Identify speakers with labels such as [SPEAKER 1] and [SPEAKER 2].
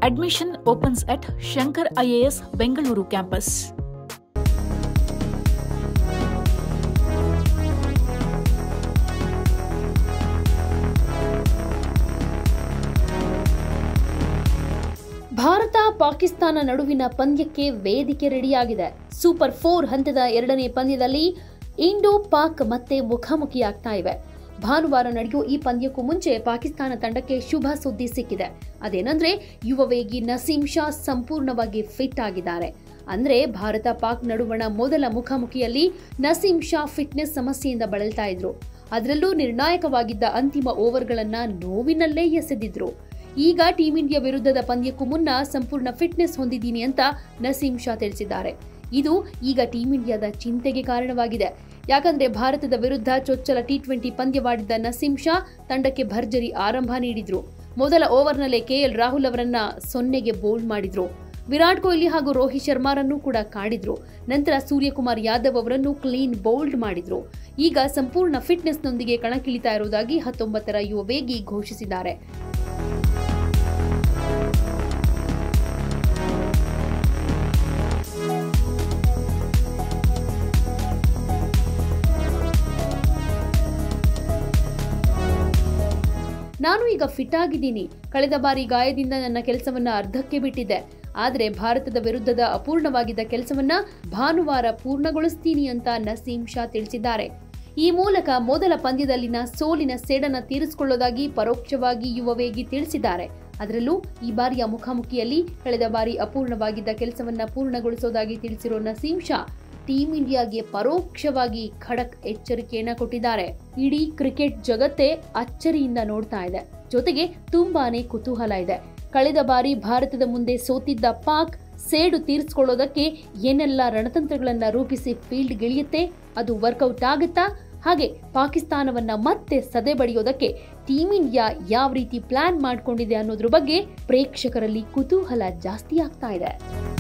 [SPEAKER 1] Admission opens at Shankar IAS Bengaluru campus.
[SPEAKER 2] Bharat Pakistan ನಡುವಿನ ಪಂದ್ಯಕ್ಕೆ ವೇದಿಕೆ ರೆಡಿಯಾಗಿದೆ ಸೂಪರ್ ಫೋರ್ ಹಂತದ ಎರಡನೇ ಪಂದ್ಯದಲ್ಲಿ ಇಂಡೋ ಪಾಕ್ ಮತ್ತೆ ಮುಖಾಮುಖಿಯಾಗ್ತಾ ಇವೆ ಭಾನುವಾರ ನಡೆಯೋ ಈ ಪಂದ್ಯಕ್ಕೂ ಮುಂಚೆ ಪಾಕಿಸ್ತಾನ ತಂಡಕ್ಕೆ ಶುಭ ಸುದ್ದಿ ಸಿಕ್ಕಿದೆ ಅದೇನಂದ್ರೆ ಯುವ ವೇಗಿ ನಸೀಂ ಶಾ ಸಂಪೂರ್ಣವಾಗಿ ಫಿಟ್ ಆಗಿದ್ದಾರೆ ಅಂದ್ರೆ ಭಾರತ ಪಾಕ್ ನಡುವಣ ಮೊದಲ ಮುಖಾಮುಖಿಯಲ್ಲಿ ನಸೀಂ ಶಾ ಫಿಟ್ನೆಸ್ ಸಮಸ್ಯೆಯಿಂದ ಬಳಲ್ತಾ ಇದ್ರು ಅದರಲ್ಲೂ ನಿರ್ಣಾಯಕವಾಗಿದ್ದ ಅಂತಿಮ ಓವರ್ಗಳನ್ನ ನೋವಿನಲ್ಲೇ ಎಸೆದಿದ್ರು ಈಗ ಟೀಂ ಇಂಡಿಯಾ ವಿರುದ್ಧದ ಪಂದ್ಯಕ್ಕೂ ಮುನ್ನ ಸಂಪೂರ್ಣ ಫಿಟ್ನೆಸ್ ಹೊಂದಿದ್ದೀನಿ ಅಂತ ನಸೀಂ ಶಾ ತಿಳಿಸಿದ್ದಾರೆ ಇದು ಈಗ ಟೀಂ ಇಂಡಿಯಾದ ಚಿಂತೆಗೆ ಕಾರಣವಾಗಿದೆ ಯಾಕಂದ್ರೆ ಭಾರತದ ವಿರುದ್ಧ ಚೊಚ್ಚಲ ಟಿ ಟ್ವೆಂಟಿ ಪಂದ್ಯವಾಡಿದ್ದ ನಸೀಂ ಶಾ ತಂಡಕ್ಕೆ ಭರ್ಜರಿ ಆರಂಭ ನೀಡಿದ್ರು ಮೊದಲ ಓವರ್ನಲ್ಲೇ ಕೆಎಲ್ ರಾಹುಲ್ ಅವರನ್ನ ಸೊನ್ನೆಗೆ ಬೋಲ್ಡ್ ಮಾಡಿದ್ರು ವಿರಾಟ್ ಕೊಹ್ಲಿ ಹಾಗೂ ರೋಹಿತ್ ಶರ್ಮಾರನ್ನು ಕೂಡ ಕಾಡಿದ್ರು ನಂತರ ಸೂರ್ಯಕುಮಾರ್ ಯಾದವ್ ಅವರನ್ನು ಕ್ಲೀನ್ ಬೌಲ್ಡ್ ಮಾಡಿದ್ರು ಈಗ ಸಂಪೂರ್ಣ ಫಿಟ್ನೆಸ್ನೊಂದಿಗೆ ಕಣಕ್ಕಿಳಿತಾ ಇರುವುದಾಗಿ ಹತ್ತೊಂಬತ್ತರ ಯುವ ವೇಗಿ ಘೋಷಿಸಿದ್ದಾರೆ ನಾನು ಈಗ ಫಿಟ್ ಆಗಿದ್ದೀನಿ ಕಳೆದ ಬಾರಿ ಗಾಯದಿಂದ ನನ್ನ ಕೆಲಸವನ್ನ ಅರ್ಧಕ್ಕೆ ಬಿಟ್ಟಿದ್ದೆ ಆದರೆ ಭಾರತದ ವಿರುದ್ಧದ ಅಪೂರ್ಣವಾಗಿದ್ದ ಕೆಲಸವನ್ನ ಭಾನುವಾರ ಪೂರ್ಣಗೊಳಿಸ್ತೀನಿ ಅಂತ ನಸೀಂ ಶಾ ತಿಳಿಸಿದ್ದಾರೆ ಈ ಮೂಲಕ ಮೊದಲ ಪಂದ್ಯದಲ್ಲಿನ ಸೋಲಿನ ಸೇಡನ್ನ ತೀರಿಸಿಕೊಳ್ಳೋದಾಗಿ ಪರೋಕ್ಷವಾಗಿ ಯುವ ವೇಗಿ ತಿಳಿಸಿದ್ದಾರೆ ಅದರಲ್ಲೂ ಈ ಬಾರಿಯ ಮುಖಾಮುಖಿಯಲ್ಲಿ ಕಳೆದ ಬಾರಿ ಅಪೂರ್ಣವಾಗಿದ್ದ ಕೆಲಸವನ್ನ ಪೂರ್ಣಗೊಳಿಸೋದಾಗಿ ತಿಳಿಸಿರೋ ನಸೀಂ ಶಾ ಟೀಂ ಇಂಡಿಯಾಗೆ ಪರೋಕ್ಷವಾಗಿ ಖಡಕ್ ಎಚ್ಚರಿಕೆಯನ್ನ ಕೊಟ್ಟಿದ್ದಾರೆ ಇಡೀ ಕ್ರಿಕೆಟ್ ಜಗತ್ತೇ ಅಚ್ಚರಿಯಿಂದ ನೋಡ್ತಾ ಇದೆ ಜೊತೆಗೆ ತುಂಬಾನೇ ಕುತೂಹಲ ಇದೆ ಕಳೆದ ಬಾರಿ ಭಾರತದ ಮುಂದೆ ಸೋತಿದ್ದ ಪಾಕ್ ಸೇಡು ತೀರಿಸಿಕೊಳ್ಳೋದಕ್ಕೆ ಏನೆಲ್ಲ ರಣತಂತ್ರಗಳನ್ನ ರೂಪಿಸಿ ಫೀಲ್ಡ್ಗಿಳಿಯುತ್ತೆ ಅದು ವರ್ಕೌಟ್ ಆಗುತ್ತಾ ಹಾಗೆ ಪಾಕಿಸ್ತಾನವನ್ನ ಮತ್ತೆ ಸದೆ ಬಡಿಯೋದಕ್ಕೆ ಟೀಂ ಇಂಡಿಯಾ ಯಾವ ರೀತಿ ಪ್ಲಾನ್ ಮಾಡ್ಕೊಂಡಿದೆ ಅನ್ನೋದ್ರ ಬಗ್ಗೆ ಪ್ರೇಕ್ಷಕರಲ್ಲಿ ಕುತೂಹಲ ಜಾಸ್ತಿ ಆಗ್ತಾ ಇದೆ